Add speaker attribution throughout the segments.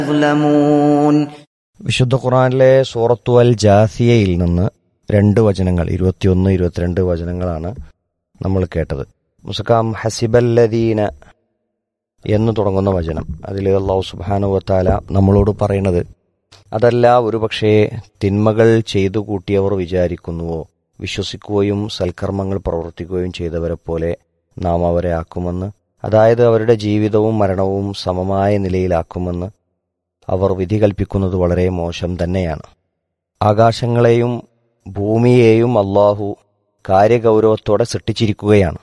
Speaker 1: يظلمون
Speaker 2: വിശുദ്ധ ഖുറാനിലെ സൂറത്തു അൽ ജാസിയയിൽ നിന്ന് രണ്ട് വചനങ്ങൾ ഇരുപത്തിയൊന്ന് ഇരുപത്തിരണ്ട് വചനങ്ങളാണ് നമ്മൾ കേട്ടത് മുസക്കാം ഹസിബല്ലദീന എന്ന് തുടങ്ങുന്ന വചനം അതിൽ അള്ളാഹു സുബാനുവത്താല നമ്മളോട് പറയുന്നത് അതല്ല ഒരുപക്ഷേ തിന്മകൾ ചെയ്തു കൂട്ടിയവർ വിചാരിക്കുന്നുവോ വിശ്വസിക്കുകയും സൽക്കർമ്മങ്ങൾ പ്രവർത്തിക്കുകയും ചെയ്തവരെ പോലെ നാം അവരെ ആക്കുമെന്ന് അതായത് അവരുടെ ജീവിതവും മരണവും സമമായ നിലയിലാക്കുമെന്ന് അവർ വിധി കൽപ്പിക്കുന്നത് വളരെ മോശം തന്നെയാണ് ആകാശങ്ങളെയും ഭൂമിയെയും അള്ളാഹു കാര്യഗൗരവത്തോടെ സൃഷ്ടിച്ചിരിക്കുകയാണ്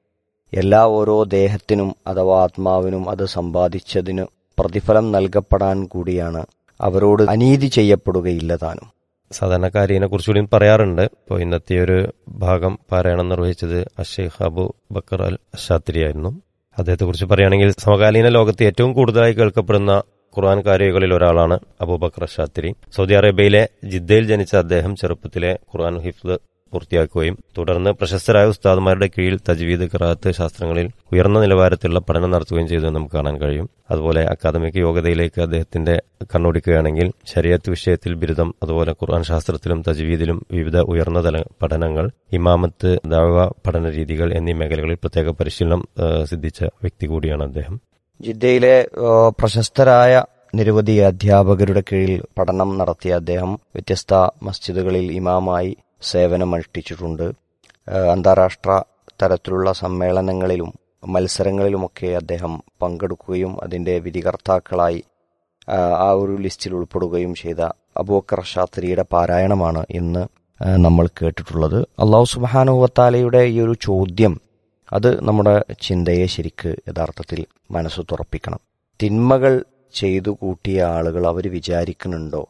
Speaker 2: എല്ലാ ഓരോ ദേഹത്തിനും അഥവാ ആത്മാവിനും അത് സമ്പാദിച്ചതിന് പ്രതിഫലം നൽകപ്പെടാൻ കൂടിയാണ് അവരോട് അനീതി ചെയ്യപ്പെടുകയില്ല താനും
Speaker 3: സാധാരണക്കാരിനെ കുറിച്ചുകൂടി പറയാറുണ്ട് ഇപ്പോൾ ഇന്നത്തെ ഒരു ഭാഗം പാരായണം നിർവഹിച്ചത് അഷേഖ് അബു ബക്കർ അൽ ഷാത്തിരി ആയിരുന്നു അദ്ദേഹത്തെ കുറിച്ച് പറയുകയാണെങ്കിൽ സമകാലീന ലോകത്ത് ഏറ്റവും കൂടുതലായി കേൾക്കപ്പെടുന്ന ഖുർആൻ കാരികളിൽ ഒരാളാണ് അബൂബക്കർ ഷാത്തിരി സൗദി അറേബ്യയിലെ ജിദ്ദയിൽ ജനിച്ച അദ്ദേഹം ചെറുപ്പത്തിലെ ഖുർആൻ ഹിഫ്ദ് പൂർത്തിയാക്കുകയും തുടർന്ന് പ്രശസ്തരായ ഉസ്താദുമാരുടെ കീഴിൽ തജ്വീദ് ഖറാത്ത് ശാസ്ത്രങ്ങളിൽ ഉയർന്ന നിലവാരത്തിലുള്ള പഠനം നടത്തുകയും ചെയ്തു നമുക്ക് കാണാൻ കഴിയും അതുപോലെ അക്കാദമിക് യോഗ്യതയിലേക്ക് അദ്ദേഹത്തിന്റെ കണ്ണോടിക്കുകയാണെങ്കിൽ ശരീരത്ത് വിഷയത്തിൽ ബിരുദം അതുപോലെ ഖുർആൻ ശാസ്ത്രത്തിലും തജ്വീദിലും വിവിധ ഉയർന്ന തല പഠനങ്ങൾ ഇമാമത്ത് ദാവ പഠന രീതികൾ എന്നീ മേഖലകളിൽ പ്രത്യേക പരിശീലനം ഏഹ്, സിദ്ധിച്ച വ്യക്തി കൂടിയാണ് അദ്ദേഹം
Speaker 2: ജിദ്ദയിലെ ആ, പ്രശസ്തരായ നിരവധി അധ്യാപകരുടെ കീഴിൽ പഠനം നടത്തിയ അദ്ദേഹം വ്യത്യസ്ത മസ്ജിദുകളിൽ ഇമാമായി സേവനമനുഷ്ഠിച്ചിട്ടുണ്ട് ആ, അന്താരാഷ്ട്ര തരത്തിലുള്ള സമ്മേളനങ്ങളിലും മത്സരങ്ങളിലുമൊക്കെ അദ്ദേഹം പങ്കെടുക്കുകയും അതിന്റെ വിധികർത്താക്കളായി ആ, ആ ഒരു ലിസ്റ്റിൽ ഉൾപ്പെടുകയും ചെയ്ത അബൂക്കർ ഷാത്രിയുടെ പാരായണമാണ് ഇന്ന് ആ, നമ്മൾ കേട്ടിട്ടുള്ളത് അള്ളാഹു സുബാനുവത്താലയുടെ ഈ ഒരു ചോദ്യം അത് നമ്മുടെ ചിന്തയെ ശരിക്ക് യഥാർത്ഥത്തിൽ മനസ്സ് തുറപ്പിക്കണം തിന്മകൾ ചെയ്തു കൂട്ടിയ ആളുകൾ അവർ വിചാരിക്കുന്നുണ്ടോ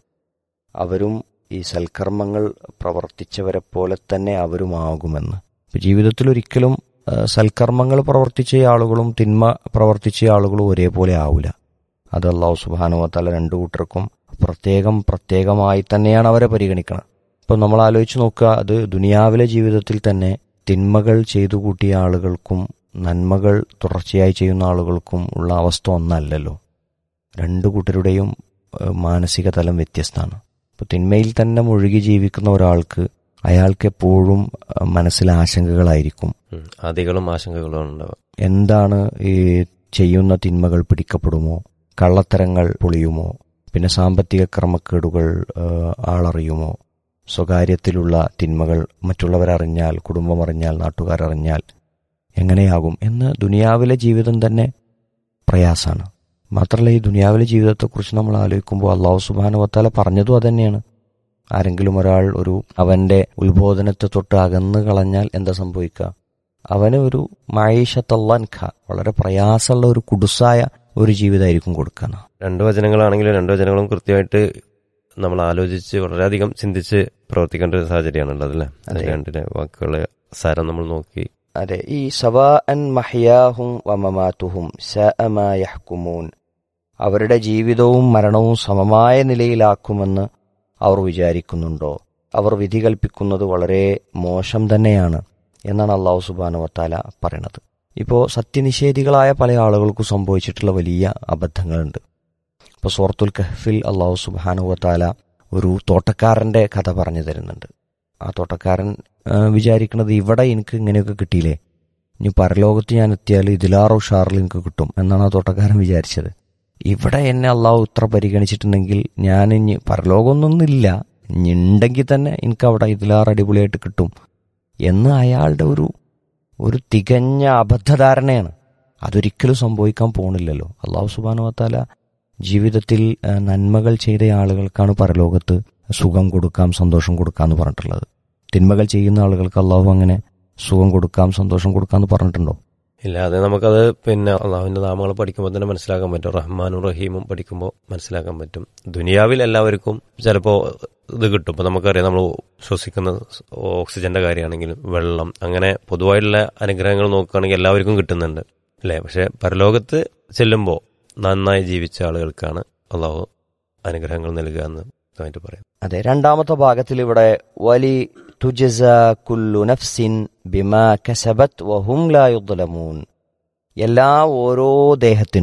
Speaker 2: അവരും ഈ സൽക്കർമ്മങ്ങൾ പ്രവർത്തിച്ചവരെ പോലെ തന്നെ അവരുമാകുമെന്ന് ഇപ്പൊ ജീവിതത്തിൽ ഒരിക്കലും ആ, സൽക്കർമ്മങ്ങൾ പ്രവർത്തിച്ച ആളുകളും തിന്മ പ്രവർത്തിച്ച ആളുകളും ഒരേപോലെ ആവില്ല അത് അള്ളാഹു സുബാനുവത്തല രണ്ടു കൂട്ടർക്കും പ്രത്യേകം പ്രത്യേകമായി തന്നെയാണ് അവരെ പരിഗണിക്കണം ഇപ്പം നമ്മൾ ആലോചിച്ച് നോക്കുക അത് ദുനിയാവിലെ ജീവിതത്തിൽ തന്നെ തിന്മകൾ ചെയ്തു കൂട്ടിയ ആളുകൾക്കും നന്മകൾ തുടർച്ചയായി ചെയ്യുന്ന ആളുകൾക്കും ഉള്ള അവസ്ഥ ഒന്നല്ലല്ലോ രണ്ടു കൂട്ടരുടെയും ഏഹ്, മാനസിക തലം വ്യത്യസ്തമാണ് ഇപ്പൊ തിന്മയിൽ തന്നെ മുഴുകി ജീവിക്കുന്ന ഒരാൾക്ക് അയാൾക്ക് എപ്പോഴും ഏഹ്, മനസ്സിൽ ആശങ്കകളായിരിക്കും
Speaker 3: ഉം. ആദികളും ആശങ്കകളും ഉണ്ടാവുക
Speaker 2: എന്താണ് ഈ ചെയ്യുന്ന തിന്മകൾ പിടിക്കപ്പെടുമോ കള്ളത്തരങ്ങൾ പൊളിയുമോ പിന്നെ സാമ്പത്തിക ക്രമക്കേടുകൾ ഏഹ്, ആളറിയുമോ സ്വകാര്യത്തിലുള്ള തിന്മകൾ മറ്റുള്ളവരറിഞ്ഞാൽ കുടുംബം അറിഞ്ഞാൽ നാട്ടുകാരറിഞ്ഞാൽ എങ്ങനെയാകും എന്ന് ദുനിയാവിലെ ജീവിതം തന്നെ പ്രയാസാണ് മാത്രമല്ല ഈ ദുനിയാവിലെ ജീവിതത്തെക്കുറിച്ച് നമ്മൾ ആലോചിക്കുമ്പോൾ അള്ളാഹു സുബാനുവത്താല പറഞ്ഞതും അതന്നെയാണ് ആരെങ്കിലും ഒരാൾ ഒരു അവന്റെ ഉത്ബോധനത്തെ തൊട്ട് അകന്നു കളഞ്ഞാൽ എന്താ സംഭവിക്കുക അവന് ഒരു മൈഷത്തല്ലാൻഖ വളരെ പ്രയാസമുള്ള ഒരു കുടുസായ ഒരു ജീവിതമായിരിക്കും കൊടുക്കുക
Speaker 3: രണ്ട് വചനങ്ങളാണെങ്കിലും രണ്ട് വചനങ്ങളും കൃത്യമായിട്ട് നമ്മൾ ആലോചിച്ച് വളരെയധികം ചിന്തിച്ച് പ്രവർത്തിക്കേണ്ട ഒരു സാഹചര്യമാണുള്ളത് അല്ലേ
Speaker 2: അതെ.
Speaker 3: രണ്ടിന്റെ വാക്കുകള് സാരം നമ്മൾ നോക്കി
Speaker 2: അതെ ഈ സവാ അൻ മഹ്യാഹും വമമാത്തുഹും സഅമായഹ്കുമൂൻ അവരുടെ ജീവിതവും മരണവും സമമായ നിലയിലാക്കുമെന്ന് അവർ വിചാരിക്കുന്നുണ്ടോ അവർ വിധി കൽപ്പിക്കുന്നത് വളരെ മോശം തന്നെയാണ് എന്നാണ് അള്ളാഹു സുബാനു വത്താല പറയണത് ഇപ്പോൾ സത്യനിഷേധികളായ പല ആളുകൾക്കും സംഭവിച്ചിട്ടുള്ള വലിയ അബദ്ധങ്ങളുണ്ട് ഇപ്പോൾ സൂറത്തുൽ കഹ്ഫിൽ അള്ളാഹു സുബാനു വത്താല ഒരു തോട്ടക്കാരന്റെ കഥ പറഞ്ഞു തരുന്നുണ്ട് ആ തോട്ടക്കാരൻ ആ, വിചാരിക്കുന്നത് ഇവിടെ എനിക്ക് ഇങ്ങനെയൊക്കെ കിട്ടിയില്ലേ ഇനി പരലോകത്ത് ഞാൻ എത്തിയാൽ ഇതിലാറോ ഉഷാറിൽ എനിക്ക് കിട്ടും എന്നാണ് ആ തോട്ടക്കാരൻ വിചാരിച്ചത് ഇവിടെ എന്നെ അള്ളാഹു ഇത്ര പരിഗണിച്ചിട്ടുണ്ടെങ്കിൽ ഞാൻ ഇനി പരലോകമൊന്നൊന്നുമില്ല ഇനി ഉണ്ടെങ്കിൽ തന്നെ എനിക്ക് അവിടെ ഇതിലാറ് അടിപൊളിയായിട്ട് കിട്ടും എന്ന് അയാളുടെ ഒരു ഒരു തികഞ്ഞ അബദ്ധധാരണയാണ് അതൊരിക്കലും സംഭവിക്കാൻ പോണില്ലല്ലോ അള്ളാഹു സുബാനു വത്താല ജീവിതത്തിൽ ആ, നന്മകൾ ചെയ്ത ആളുകൾക്കാണ് പരലോകത്ത് സുഖം കൊടുക്കാം സന്തോഷം കൊടുക്കാം എന്ന് പറഞ്ഞിട്ടുള്ളത് തിന്മകൾ ചെയ്യുന്ന ആളുകൾക്ക് അള്ളാഹു അങ്ങനെ സുഖം കൊടുക്കാം സന്തോഷം കൊടുക്കാം എന്ന് പറഞ്ഞിട്ടുണ്ടോ
Speaker 3: ഇല്ല അത് നമുക്കത് പിന്നെ അള്ളാഹുവിന്റെ നാമങ്ങൾ പഠിക്കുമ്പോൾ തന്നെ മനസ്സിലാക്കാൻ പറ്റും റഹ്മാനും റഹീമും പഠിക്കുമ്പോൾ മനസ്സിലാക്കാൻ പറ്റും ദുനിയാവിൽ എല്ലാവർക്കും ചിലപ്പോൾ ഇത് കിട്ടും ഇപ്പൊ നമുക്കറിയാം നമ്മൾ ശ്വസിക്കുന്ന ഓക്സിജന്റെ കാര്യമാണെങ്കിലും വെള്ളം അങ്ങനെ പൊതുവായിട്ടുള്ള അനുഗ്രഹങ്ങൾ നോക്കുകയാണെങ്കിൽ എല്ലാവർക്കും കിട്ടുന്നുണ്ട് അല്ലേ പക്ഷെ പരലോകത്ത് ചെല്ലുമ്പോൾ നന്നായി ജീവിച്ച ആളുകൾക്കാണ് അള്ളാഹു അനുഗ്രഹങ്ങൾ നൽകുക എന്ന് വ്യക്തമായിട്ട് പറയാം
Speaker 2: അതെ രണ്ടാമത്തെ ഭാഗത്തിൽ ഇവിടെ വലി തുജസ കുല്ലു നഫ്സിൻ ബിമാ കസബത് വഹും ലാ യുദ്ലമൂൻ എല്ലാ ഓരോ ദേഹത്തിനും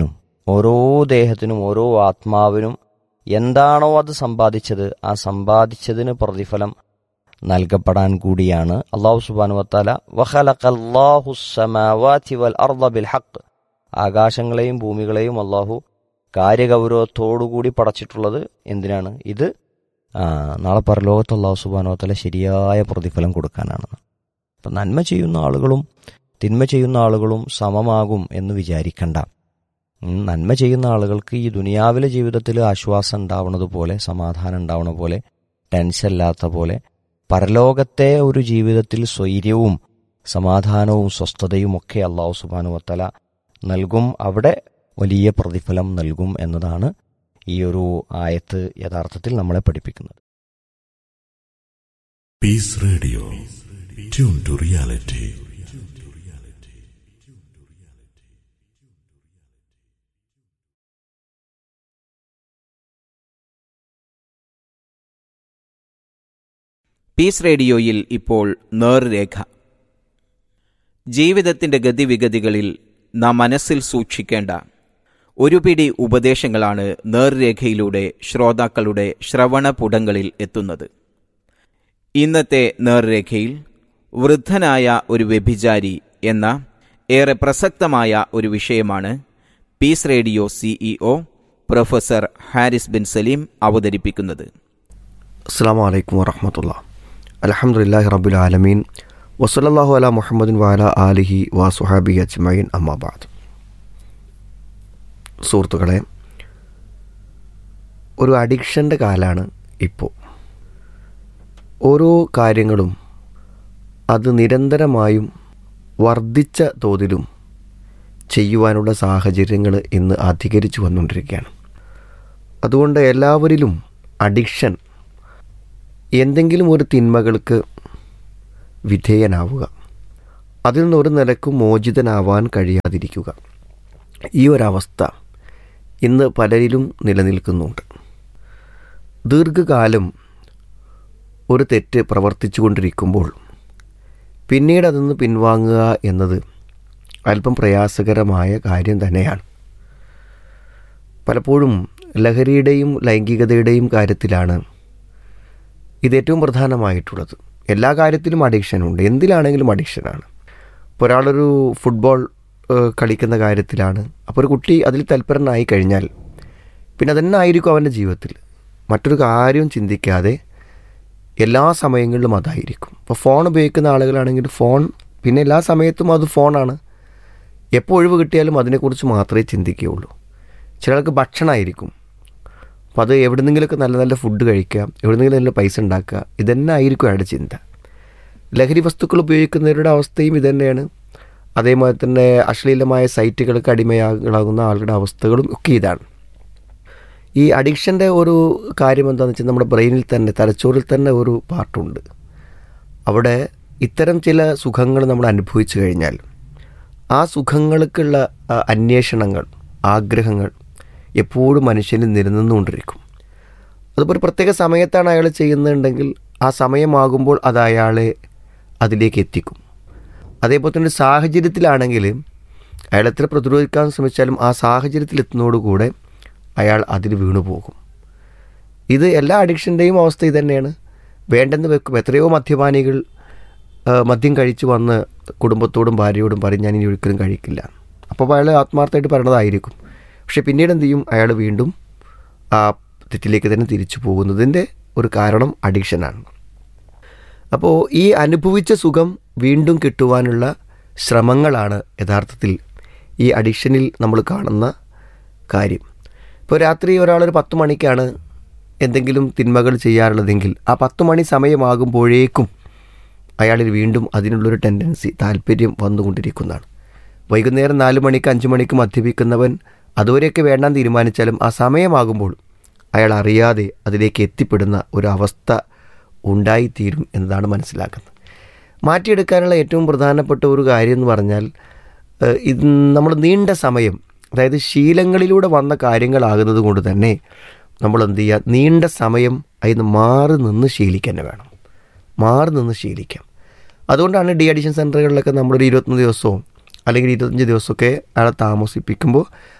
Speaker 2: ഓരോ ദേഹത്തിനും ഓരോ ആത്മാവിനും എന്താണോ അത് സമ്പാദിച്ചത് ആ സമ്പാദിച്ചതിന് പ്രതിഫലം നൽകപ്പെടാൻ കൂടിയാണ് അള്ളാഹു സുബാനു വത്താല വഖലഖല്ലാഹു സമാവാതി വൽ അർദ ബിൽ ഹഖ് ആകാശങ്ങളെയും ഭൂമികളെയും അള്ളാഹു കാര്യഗൗരവത്തോടുകൂടി പടച്ചിട്ടുള്ളത് എന്തിനാണ് ഇത് ആ, നാളെ പരലോകത്ത് അള്ളാഹു സുബാനു വത്താല ശരിയായ പ്രതിഫലം കൊടുക്കാനാണ് അപ്പം നന്മ ചെയ്യുന്ന ആളുകളും തിന്മ ചെയ്യുന്ന ആളുകളും സമമാകും എന്ന് വിചാരിക്കണ്ട ഉം, നന്മ ചെയ്യുന്ന ആളുകൾക്ക് ഈ ദുനിയാവിലെ ജീവിതത്തിൽ ആശ്വാസം ഉണ്ടാവുന്നത് പോലെ സമാധാനം ഉണ്ടാവുന്ന പോലെ ടെൻഷൻ ഇല്ലാത്ത പോലെ പരലോകത്തെ ഒരു ജീവിതത്തിൽ സ്വൈര്യവും സമാധാനവും സ്വസ്ഥതയും ഒക്കെ അള്ളാഹു സുബാനു വത്തല നൽകും അവിടെ വലിയ പ്രതിഫലം നൽകും എന്നതാണ് ഈ ഒരു ആയത്ത് യഥാർത്ഥത്തിൽ നമ്മളെ പഠിപ്പിക്കുന്നത്
Speaker 1: Peace Radio. Tune to reality.
Speaker 4: Peace റേഡിയോയിൽ ഇപ്പോൾ നേർരേഖ ജീവിതത്തിന്റെ ഗതിവിഗതികളിൽ നാം മനസ്സിൽ സൂക്ഷിക്കേണ്ട ഒരു പിടി ഉപദേശങ്ങളാണ് നേർരേഖയിലൂടെ ശ്രോതാക്കളുടെ ശ്രവണപുടങ്ങളിൽ എത്തുന്നത് ഇന്നത്തെ നേർരേഖയിൽ വൃദ്ധനായ ഒരു വ്യഭിചാരി എന്ന ഏറെ പ്രസക്തമായ ഒരു വിഷയമാണ് peace radio CEO professor Haris bin Saleem അവതരിപ്പിക്കുന്നത്
Speaker 5: അസ്സാം വലൈക്കും വറഹമത്തുള്ള അലഹമുല്ലാഹി റബുൽ ആലമീൻ വസലല്ലാഹു അല മുഹമ്മദിൻ വാല ആലിഹി വാ സുഹാബി അജ്മൈൻ അമ്മാബാദ് സുഹൃത്തുക്കളെ ഒരു അഡിക്ഷൻ്റെ കാലാണ് ഇപ്പോൾ ഓരോ കാര്യങ്ങളും അത് നിരന്തരമായും വർദ്ധിച്ച തോതിലും ചെയ്യുവാനുള്ള സാഹചര്യങ്ങൾ ഇന്ന് അധികരിച്ചു വന്നുകൊണ്ടിരിക്കുകയാണ് അതുകൊണ്ട് എല്ലാവരിലും അഡിക്ഷൻ എന്തെങ്കിലും ഒരു തിന്മകൾക്ക് വിധേയനാവുക അതിൽ നിന്ന് ഒരു നിലക്കും മോചിതനാവാൻ കഴിയാതിരിക്കുക ഈ ഒരവസ്ഥ ഇന്ന് പലരിലും നിലനിൽക്കുന്നുണ്ട് ദീർഘകാലം ഒരു തെറ്റ് പ്രവർത്തിച്ചു കൊണ്ടിരിക്കുമ്പോൾ പിന്നീട് അതിൽ നിന്ന് പിൻവാങ്ങുക എന്നത് അല്പം പ്രയാസകരമായ കാര്യം തന്നെയാണ് പലപ്പോഴും ലഹരിയുടെയും ലൈംഗികതയുടെയും കാര്യത്തിലാണ് ഇത് ഏറ്റവും പ്രധാനമായിട്ടുള്ളത് എല്ലാ കാര്യത്തിലും അഡിക്ഷനുണ്ട് എന്തിലാണെങ്കിലും അഡിക്ഷനാണ് ഇപ്പോൾ ഒരാളൊരു ഫുട്ബോൾ ഏഹ്, കളിക്കുന്ന കാര്യത്തിലാണ് അപ്പോൾ ഒരു കുട്ടി അതിൽ തൽപരനായി കഴിഞ്ഞാൽ പിന്നെ അതന്നെ ആയിരിക്കും അവൻ്റെ ജീവിതത്തിൽ മറ്റൊരു കാര്യം ചിന്തിക്കാതെ എല്ലാ സമയങ്ങളിലും അതായിരിക്കും ഇപ്പോൾ ഫോൺ ഉപയോഗിക്കുന്ന ആളുകളാണെങ്കിൽ ഫോൺ പിന്നെ എല്ലാ സമയത്തും അത് ഫോണാണ് എപ്പോൾ ഒഴിവ് കിട്ടിയാലും അതിനെക്കുറിച്ച് മാത്രമേ ചിന്തിക്കുകയുള്ളൂ ചിലർക്ക് ഭക്ഷണമായിരിക്കും അപ്പോൾ അത് എവിടെന്നെങ്കിലുമൊക്കെ നല്ല നല്ല ഫുഡ് കഴിക്കുക എവിടെന്നെങ്കിലും നല്ല പൈസ ഉണ്ടാക്കുക ഇതന്നെ ആയിരിക്കും അയാളുടെ ചിന്ത ലഹരി വസ്തുക്കൾ ഉപയോഗിക്കുന്നവരുടെ അവസ്ഥയും ഇതുതന്നെയാണ് അതേമാതിരി തന്നെ അശ്ലീലമായ സൈറ്റുകൾക്ക് അടിമയാകുന്ന ആളുടെ അവസ്ഥകളും ഒക്കെ ഇതാണ് ഈ അഡിക്ഷൻ്റെ ഒരു കാര്യം എന്താണെന്ന് വെച്ചാൽ നമ്മുടെ ബ്രെയിനിൽ തന്നെ തലച്ചോറിൽ തന്നെ ഒരു പാർട്ടുണ്ട് അവിടെ ഇത്തരം ചില സുഖങ്ങൾ നമ്മൾ അനുഭവിച്ചു കഴിഞ്ഞാൽ ആ സുഖങ്ങൾക്കുള്ള ആ, അന്വേഷണങ്ങൾ ആഗ്രഹങ്ങൾ എപ്പോഴും മനുഷ്യനിൽ നിലനിന്നുകൊണ്ടിരിക്കും അതിപ്പോൾ ഒരു പ്രത്യേക സമയത്താണ് അയാൾ ചെയ്യുന്നുണ്ടെങ്കിൽ ആ സമയമാകുമ്പോൾ അത് അയാളെ അതിലേക്ക് എത്തിക്കും അതേപോലെ തന്നെ ഒരു സാഹചര്യത്തിലാണെങ്കിൽ അയാൾ എത്ര പ്രതിരോധിക്കാൻ ശ്രമിച്ചാലും ആ സാഹചര്യത്തിൽ എത്തുന്നതോടുകൂടെ അയാൾ അതിൽ വീണു പോകും ഇത് എല്ലാ അഡിക്ഷൻ്റെയും അവസ്ഥ ഇത് തന്നെയാണ് വേണ്ടെന്ന് വെക്കും എത്രയോ മദ്യപാനികൾ ആ, മദ്യം കഴിച്ചു വന്ന് കുടുംബത്തോടും ഭാര്യയോടും പറയും ഞാൻ ഇനി ഒരിക്കലും കഴിക്കില്ല അപ്പോൾ അയാൾ ആത്മാർത്ഥമായിട്ട് പറയണതായിരിക്കും പക്ഷെ പിന്നീട് എന്ത് ചെയ്യും അയാൾ വീണ്ടും ആ തെറ്റിലേക്ക് തന്നെ തിരിച്ചു പോകുന്നതിൻ്റെ ഒരു കാരണം അഡിക്ഷനാണ് അപ്പോൾ ഈ അനുഭവിച്ച സുഖം വീണ്ടും കിട്ടുവാനുള്ള ശ്രമങ്ങളാണ് യഥാർത്ഥത്തിൽ ഈ അഡിക്ഷനിൽ നമ്മൾ കാണുന്ന കാര്യം ഇപ്പോൾ രാത്രി ഒരാളൊരു പത്ത് മണിക്കാണ് എന്തെങ്കിലും തിന്മകൾ ചെയ്യാറുള്ളതെങ്കിൽ ആ പത്ത് മണി സമയമാകുമ്പോഴേക്കും അയാളിൽ വീണ്ടും അതിനുള്ളൊരു ടെൻഡൻസി താല്പര്യം വന്നുകൊണ്ടിരിക്കുന്നതാണ് വൈകുന്നേരം നാല് മണിക്ക് അഞ്ച് മണിക്ക് മദ്യപിക്കുന്നവൻ അതുവരെയൊക്കെ വേണ്ടാന്ന് തീരുമാനിച്ചാലും ആ സമയമാകുമ്പോൾ അയാൾ അറിയാതെ അതിലേക്ക് എത്തിപ്പെടുന്ന ഒരു അവസ്ഥ ഉണ്ടായിത്തീരും എന്നതാണ് മനസ്സിലാക്കുന്നത് മാറ്റിയെടുക്കാനുള്ള ഏറ്റവും പ്രധാനപ്പെട്ട ഒരു കാര്യം എന്ന് പറഞ്ഞാൽ ഏഹ്, ഇത് നമ്മൾ നീണ്ട സമയം അതായത് ശീലങ്ങളിലൂടെ വന്ന കാര്യങ്ങളാകുന്നത് കൊണ്ട് തന്നെ നമ്മൾ എന്ത് ചെയ്യുക നീണ്ട സമയം അതിന് മാറി നിന്ന് ശീലിക്കുക തന്നെ വേണം മാറി നിന്ന് ശീലിക്കാം അതുകൊണ്ടാണ് ഡി അഡിഷൻ സെൻറ്ററുകളിലൊക്കെ നമ്മളൊരു ഇരുപത്തൊന്ന് ദിവസവും അല്ലെങ്കിൽ ഇരുപത്തഞ്ച് ദിവസമൊക്കെ അയാളെ താമസിപ്പിക്കുമ്പോൾ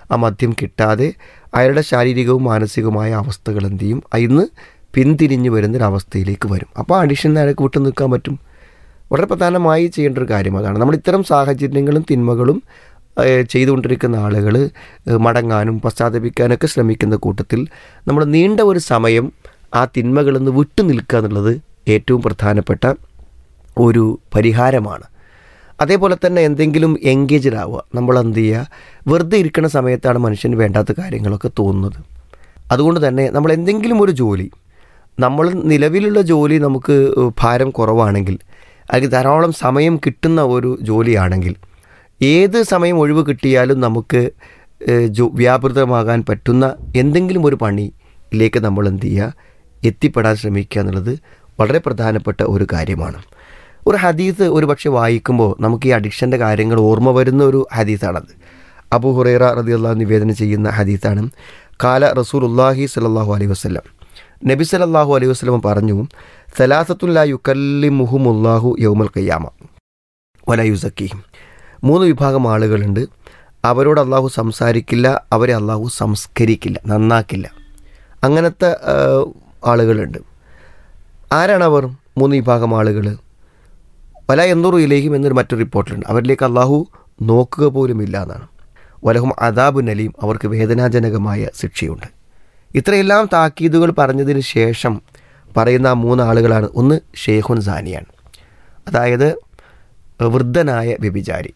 Speaker 5: ആ മദ്യം കിട്ടാതെ അയാളുടെ ശാരീരികവും മാനസികവുമായ അവസ്ഥകൾ എന്ത് ചെയ്യും അതിന്ന് പിന്തിരിഞ്ഞു വരുന്നൊരവസ്ഥയിലേക്ക് വരും അപ്പോൾ അഡിക്ഷൻ അയാൾക്ക് വിട്ടു നിൽക്കാൻ പറ്റും വളരെ പ്രധാനമായി ചെയ്യേണ്ട ഒരു കാര്യം അതാണ് നമ്മൾ ഇത്തരം സാഹചര്യങ്ങളും തിന്മകളും ഏഹ്, ചെയ്തുകൊണ്ടിരിക്കുന്ന ആളുകൾ ഏഹ്, മടങ്ങാനും പശ്ചാത്തപിക്കാനൊക്കെ ശ്രമിക്കുന്ന കൂട്ടത്തിൽ നമ്മൾ നീണ്ട ഒരു സമയം ആ തിന്മകളിൽ നിന്ന് വിട്ടു നിൽക്കുക എന്നുള്ളത് ഏറ്റവും പ്രധാനപ്പെട്ട ഒരു പരിഹാരമാണ് അതേപോലെ തന്നെ എന്തെങ്കിലും എൻഗേജ്ഡ് ആവുക നമ്മൾ എന്ത് ചെയ്യുക വെറുതെ ഇരിക്കുന്ന സമയത്താണ് മനുഷ്യന് വേണ്ടാത്ത കാര്യങ്ങളൊക്കെ തോന്നുന്നത് അതുകൊണ്ട് തന്നെ നമ്മൾ എന്തെങ്കിലും ഒരു ജോലി നമ്മൾ നിലവിലുള്ള ജോലി നമുക്ക് ഭാരം കുറവാണെങ്കിൽ അല്ലെങ്കിൽ ധാരാളം സമയം കിട്ടുന്ന ഒരു ജോലിയാണെങ്കിൽ ഏത് സമയം ഒഴിവ് കിട്ടിയാലും നമുക്ക് ഏഹ്, ജോ വ്യാപൃതമാകാൻ പറ്റുന്ന എന്തെങ്കിലും ഒരു പണിയിലേക്ക് നമ്മൾ എന്ത് ചെയ്യുക എത്തിപ്പെടാൻ ശ്രമിക്കുക എന്നുള്ളത് വളരെ പ്രധാനപ്പെട്ട ഒരു കാര്യമാണ് ഒരു ഹദീസ് ഒരു പക്ഷെ വായിക്കുമ്പോൾ നമുക്ക് ഈ അഡിക്ഷൻ്റെ കാര്യങ്ങൾ ഓർമ്മ വരുന്ന ഒരു ഹദീസാണത് അബു ഹുറൈറ റദിയുള്ള നിവേദനം ചെയ്യുന്ന ഹദീസാണ് കാല റസൂൽ ഉല്ലാഹി സലാഹു അലൈഹി വസ്ലം നബി സലല്ലാഹു അലൈഹി വസ്ലം പറഞ്ഞു സലാസത്തുല്ലാ യുക്കല്ലിമുഹുമുല്ലാഹു യൗമൽ കയ്യാമ വലയുസക്കീഹിം മൂന്ന് വിഭാഗം ആളുകളുണ്ട് അവരോട് അള്ളാഹു സംസാരിക്കില്ല അവരെ അള്ളാഹു സംസ്കരിക്കില്ല നന്നാക്കില്ല അങ്ങനത്തെ ആ, ആളുകളുണ്ട് ആരാണ് അവർ മൂന്ന് വിഭാഗം ആളുകൾ വല എന്തൂറു ഇലേഹിം എന്നൊരു മറ്റൊരു റിപ്പോർട്ടിലുണ്ട് അവരിലേക്ക് അള്ളാഹു നോക്കുക പോലുമില്ല എന്നാണ് വലഹും അദാബു നലീം അവർക്ക് വേദനാജനകമായ ശിക്ഷയുണ്ട് ഇത്രയെല്ലാം താക്കീതുകൾ പറഞ്ഞതിന് ശേഷം പറയുന്ന ആ മൂന്ന് ആളുകളാണ് ഒന്ന് ഷെയ്ഖുൻ സാനിയാണ് അതായത് വൃദ്ധനായ വ്യഭിചാരി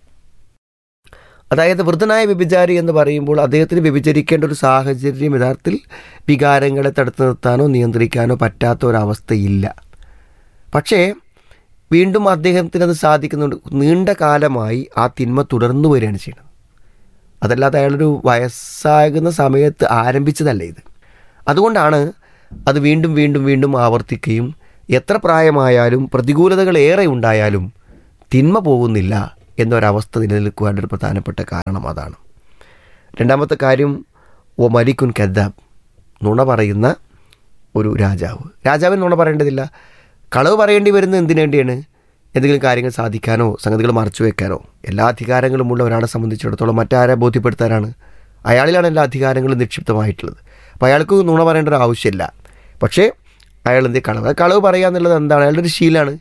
Speaker 5: അതായത് വൃദ്ധനായ വ്യഭിചാരി എന്ന് പറയുമ്പോൾ അദ്ദേഹത്തിന് വ്യഭിചരിക്കേണ്ട ഒരു സാഹചര്യം യഥാർത്ഥത്തിൽ വികാരങ്ങളെ തടുത്തു നിർത്താനോ നിയന്ത്രിക്കാനോ പറ്റാത്ത ഒരവസ്ഥയില്ല പക്ഷേ വീണ്ടും അദ്ദേഹത്തിന് അത് സാധിക്കുന്നുണ്ട് നീണ്ട കാലമായി ആ തിന്മ തുടർന്നു വരികയാണ് ചെയ്യുന്നത് അതല്ലാതെ അയാളൊരു വയസ്സാകുന്ന സമയത്ത് ആരംഭിച്ചതല്ല ഇത് അതുകൊണ്ടാണ് അത് വീണ്ടും വീണ്ടും വീണ്ടും ആവർത്തിക്കുകയും എത്ര പ്രായമായാലും പ്രതികൂലതകൾ ഏറെ ഉണ്ടായാലും തിന്മ പോകുന്നില്ല എന്നൊരവസ്ഥ നിലനിൽക്കുവാൻ്റെ ഒരു പ്രധാനപ്പെട്ട കാരണം അതാണ് രണ്ടാമത്തെ കാര്യം ഓ മലിക്കുൻ കദ്ദാബ് നുണ പറയുന്ന ഒരു രാജാവ് രാജാവിന് നുണ പറയേണ്ടതില്ല കളവ് പറയേണ്ടി വരുന്നത് എന്തിനു വേണ്ടിയാണ് എന്തെങ്കിലും കാര്യങ്ങൾ സാധിക്കാനോ സംഗതികൾ മറച്ചു വെക്കാനോ എല്ലാ അധികാരങ്ങളുമുള്ള ഒരാളെ സംബന്ധിച്ചിടത്തോളം മറ്റാരെ ബോധ്യപ്പെടുത്താനാണ് അയാളിലാണ് എല്ലാ അധികാരങ്ങളും നിക്ഷിപ്തമായിട്ടുള്ളത് അപ്പോൾ അയാൾക്ക് നുണ പറയേണ്ട ഒരു ആവശ്യമില്ല പക്ഷേ അയാൾ എന്ത് കളവ് അത് കളവ് പറയുക എന്നുള്ളത് എന്താണ് അയാളുടെ ഒരു ശീലമാണ്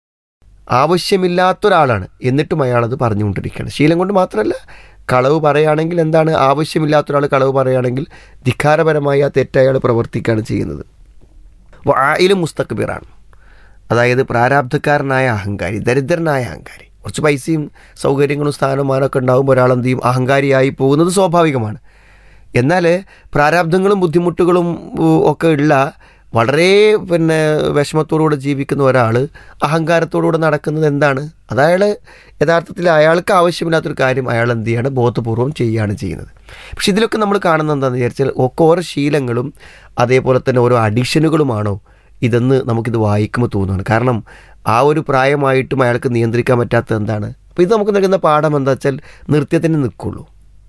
Speaker 5: ആവശ്യമില്ലാത്ത ഒരാളാണ് എന്നിട്ടും അയാളത് പറഞ്ഞുകൊണ്ടിരിക്കുകയാണ് ശീലം കൊണ്ട് മാത്രമല്ല കളവ് പറയുകയാണെങ്കിൽ എന്താണ് ആവശ്യമില്ലാത്ത ഒരാൾ കളവ് പറയുകയാണെങ്കിൽ ധിക്കാരപരമായി ആ തെറ്റ് അയാൾ പ്രവർത്തിക്കുകയാണ് ചെയ്യുന്നത് അപ്പോൾ ആയിലും മുസ്തക്ബിറാണ് അതായത് പ്രാരാബ്ധക്കാരനായ അഹങ്കാരി ദരിദ്രനായ അഹങ്കാരി കുറച്ച് പൈസയും സൗകര്യങ്ങളും സ്ഥാനമാനമൊക്കെ ഉണ്ടാകുമ്പോൾ ഒരാൾ എന്ത് ചെയ്യും അഹങ്കാരിയായി പോകുന്നത് സ്വാഭാവികമാണ് എന്നാൽ പ്രാരാബ്ധങ്ങളും ബുദ്ധിമുട്ടുകളും ഉം, ഒക്കെ ഉള്ള വളരെ പിന്നെ വിഷമത്തോടുകൂടെ ജീവിക്കുന്ന ഒരാൾ അഹങ്കാരത്തോടുകൂടെ നടക്കുന്നത് എന്താണ് അതയാൾ യഥാർത്ഥത്തിൽ അയാൾക്ക് ആവശ്യമില്ലാത്തൊരു കാര്യം അയാൾ എന്ത് ചെയ്യാണ് ബോധപൂർവം ചെയ്യുകയാണ് ചെയ്യുന്നത് പക്ഷെ ഇതിലൊക്കെ നമ്മൾ കാണുന്നത് എന്താണെന്ന് വിചാരിച്ചാൽ ഒക്കെ ഓരോ ശീലങ്ങളും അതേപോലെ തന്നെ ഓരോ അഡിക്ഷനുകളുമാണോ ഇതെന്ന് നമുക്കിത് വായിക്കുമ്പോൾ തോന്നുകയാണ് കാരണം ആ ഒരു പ്രായമായിട്ടും അയാൾക്ക് നിയന്ത്രിക്കാൻ പറ്റാത്തത് എന്താണ് അപ്പോൾ ഇത് നമുക്ക് നൽകുന്ന പാഠം എന്താ വെച്ചാൽ നൃത്യത്തിന് നിൽക്കുള്ളൂ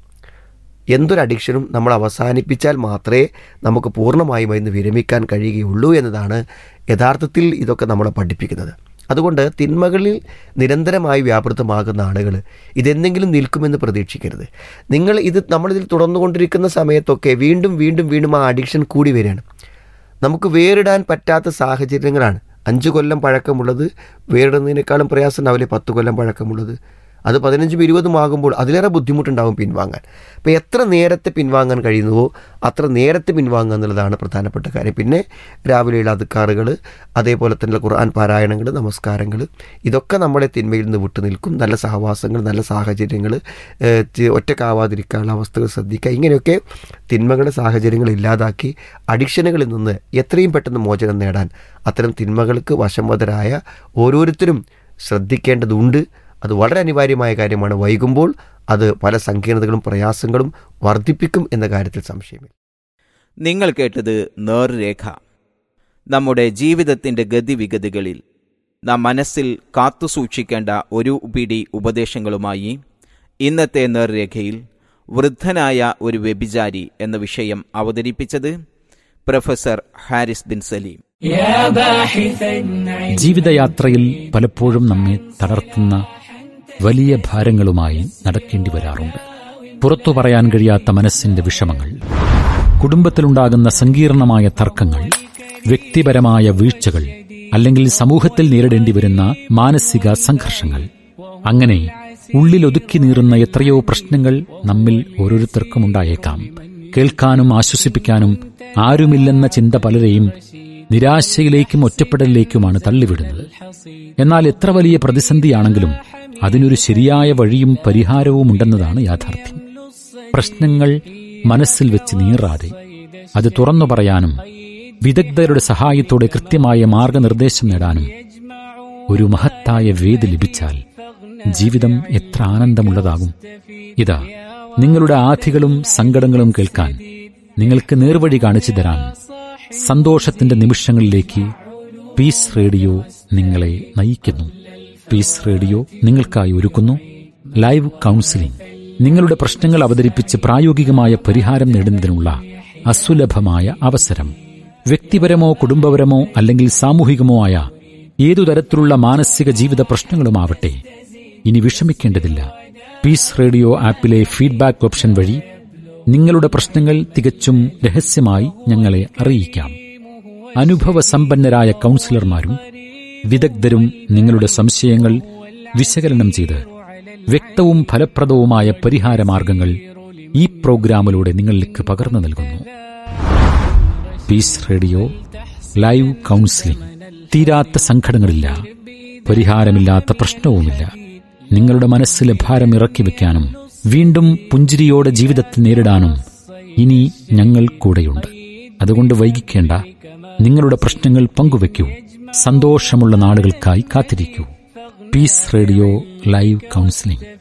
Speaker 5: എന്തൊരു അഡിക്ഷനും നമ്മൾ അവസാനിപ്പിച്ചാൽ മാത്രമേ നമുക്ക് പൂർണ്ണമായും അതിന് വിരമിക്കാൻ കഴിയുകയുള്ളൂ എന്നതാണ് യഥാർത്ഥത്തിൽ ഇതൊക്കെ നമ്മളെ പഠിപ്പിക്കുന്നത് അതുകൊണ്ട് തിന്മകളിൽ നിരന്തരമായി വ്യാപൃതമാകുന്ന ആളുകൾ ഇതെന്തെങ്കിലും നിൽക്കുമെന്ന് പ്രതീക്ഷിക്കരുത് നിങ്ങൾ ഇത് നമ്മളിതിൽ തുടർന്നുകൊണ്ടിരിക്കുന്ന സമയത്തൊക്കെ വീണ്ടും വീണ്ടും വീണ്ടും ആ അഡിക്ഷൻ കൂടി വരികയാണ് നമുക്ക് വേറിടാൻ പറ്റാത്ത സാഹചര്യങ്ങളാണ് അഞ്ച് കൊല്ലം പഴക്കമുള്ളത് വേറിടുന്നതിനേക്കാളും പ്രയാസം ഉണ്ടാവില്ലേ പത്ത് കൊല്ലം പഴക്കമുള്ളത് അത് പതിനഞ്ചും ഇരുപതും ആകുമ്പോൾ അതിലേറെ ബുദ്ധിമുട്ടുണ്ടാവും പിൻവാങ്ങാൻ അപ്പോൾ എത്ര നേരത്തെ പിൻവാങ്ങാൻ കഴിയുന്നുവോ അത്ര നേരത്തെ പിൻവാങ്ങുക എന്നുള്ളതാണ് പ്രധാനപ്പെട്ട കാര്യം പിന്നെ രാവിലെയുള്ള അതുക്കാറുകൾ അതേപോലെ തന്നെ ഖുർആൻ പാരായണങ്ങൾ നമസ്കാരങ്ങൾ ഇതൊക്കെ നമ്മളെ തിന്മയിൽ നിന്ന് വിട്ടു നിൽക്കും നല്ല സഹവാസങ്ങൾ നല്ല സാഹചര്യങ്ങൾ ഏഹ്, തി- ഒറ്റക്കാവാതിരിക്കാനുള്ള അവസ്ഥകൾ ശ്രദ്ധിക്കുക ഇങ്ങനെയൊക്കെ തിന്മകളുടെ സാഹചര്യങ്ങൾ ഇല്ലാതാക്കി അഡിക്ഷനുകളിൽ നിന്ന് എത്രയും പെട്ടെന്ന് മോചനം നേടാൻ അത്തരം തിന്മകൾക്ക് വശംവതരായ ഓരോരുത്തരും ശ്രദ്ധിക്കേണ്ടതുണ്ട് അത് വളരെ അനിവാര്യമായ കാര്യമാണ് വൈകുമ്പോൾ അത് പല സങ്കീർണതകളും പ്രയാസങ്ങളും വർദ്ധിപ്പിക്കും എന്ന കാര്യത്തിൽ സംശയമില്ല
Speaker 4: നിങ്ങൾ കേട്ടത് നേർരേഖ നമ്മുടെ ജീവിതത്തിന്റെ ഗതിവിഗതികളിൽ നാം മനസ്സിൽ കാത്തുസൂക്ഷിക്കേണ്ട ഒരു പിടി ഉപദേശങ്ങളുമായി ഇന്നത്തെ നേർരേഖയിൽ വൃദ്ധനായ ഒരു വ്യഭിചാരി എന്ന വിഷയം അവതരിപ്പിച്ചത് പ്രൊഫസർ ഹാരിസ് ബിൻ സലീം
Speaker 6: ജീവിതയാത്രയിൽ പലപ്പോഴും നമ്മെ തളർത്തുന്ന വലിയ ഭാരങ്ങളുമായി നടക്കേണ്ടി വരാറുണ്ട് പുറത്തു പറയാൻ കഴിയാത്ത മനസ്സിന്റെ വിഷമങ്ങൾ കുടുംബത്തിലുണ്ടാകുന്ന സങ്കീർണമായ തർക്കങ്ങൾ വ്യക്തിപരമായ വീഴ്ചകൾ അല്ലെങ്കിൽ സമൂഹത്തിൽ നേരിടേണ്ടി വരുന്ന മാനസിക സംഘർഷങ്ങൾ അങ്ങനെ ഉള്ളിലൊതുക്കി നീറുന്ന എത്രയോ പ്രശ്നങ്ങൾ നമ്മിൽ ഓരോരുത്തർക്കും ഉണ്ടായേക്കാം കേൾക്കാനും ആശ്വസിപ്പിക്കാനും ആരുമില്ലെന്ന ചിന്ത പലരെയും നിരാശയിലേക്കും ഒറ്റപ്പെടലിലേക്കുമാണ് തള്ളിവിടുന്നത് എന്നാൽ എത്ര വലിയ പ്രതിസന്ധിയാണെങ്കിലും അതിനൊരു ശരിയായ വഴിയും പരിഹാരവും ഉണ്ടെന്നതാണ് യാഥാർത്ഥ്യം പ്രശ്നങ്ങൾ മനസ്സിൽ വെച്ച് നീറാതെ അത് തുറന്നു പറയാനും വിദഗ്ധരുടെ സഹായത്തോടെ കൃത്യമായ മാർഗനിർദ്ദേശം നേടാനും ഒരു മഹത്തായ വേദി ലഭിച്ചാൽ ജീവിതം എത്ര ആനന്ദമുള്ളതാകും ഇതാ നിങ്ങളുടെ ആധികളും സങ്കടങ്ങളും കേൾക്കാൻ നിങ്ങൾക്ക് നേർവഴി കാണിച്ചു തരാൻ സന്തോഷത്തിന്റെ നിമിഷങ്ങളിലേക്ക് പീസ് റേഡിയോ നിങ്ങളെ നയിക്കുന്നു പീസ് റേഡിയോ നിങ്ങൾക്കായി ഒരുക്കുന്നു ലൈവ് കൗൺസിലിംഗ് നിങ്ങളുടെ പ്രശ്നങ്ങൾ അവതരിപ്പിച്ച് പ്രായോഗികമായ പരിഹാരം നേടുന്നതിനുള്ള അസുലഭമായ അവസരം വ്യക്തിപരമോ കുടുംബപരമോ അല്ലെങ്കിൽ സാമൂഹികമോ ആയ ഏതു തരത്തിലുള്ള മാനസിക ജീവിത പ്രശ്നങ്ങളുമാവട്ടെ ഇനി വിഷമിക്കേണ്ടതില്ല പീസ് റേഡിയോ ആപ്പിലെ ഫീഡ്ബാക്ക് ഓപ്ഷൻ വഴി നിങ്ങളുടെ പ്രശ്നങ്ങൾ തികച്ചും രഹസ്യമായി ഞങ്ങളെ അറിയിക്കാം അനുഭവസമ്പന്നരായ കൗൺസിലർമാരും വിദഗ്ധരും നിങ്ങളുടെ സംശയങ്ങൾ വിശകലനം ചെയ്ത് വ്യക്തവും ഫലപ്രദവുമായ പരിഹാര മാർഗങ്ങൾ ഈ പ്രോഗ്രാമിലൂടെ നിങ്ങളിലേക്ക് പകർന്നു നൽകുന്നു പീസ് റേഡിയോ ലൈവ് കൗൺസിലിംഗ് തീരാത്ത സങ്കടങ്ങളില്ല പരിഹാരമില്ലാത്ത പ്രശ്നവുമില്ല നിങ്ങളുടെ മനസ്സിലെ ഭാരം ഇറക്കി വെക്കാനും വീണ്ടും പുഞ്ചിരിയോടെ ജീവിതത്തെ നേരിടാനും ഇനി ഞങ്ങൾ കൂടെയുണ്ട് അതുകൊണ്ട് വൈകിക്കേണ്ട നിങ്ങളുടെ പ്രശ്നങ്ങൾ പങ്കുവെക്കൂ സന്തോഷമുള്ള നാളുകൾക്കായി കാത്തിരിക്കൂ പീസ് റേഡിയോ ലൈവ് കൗൺസിലിംഗ്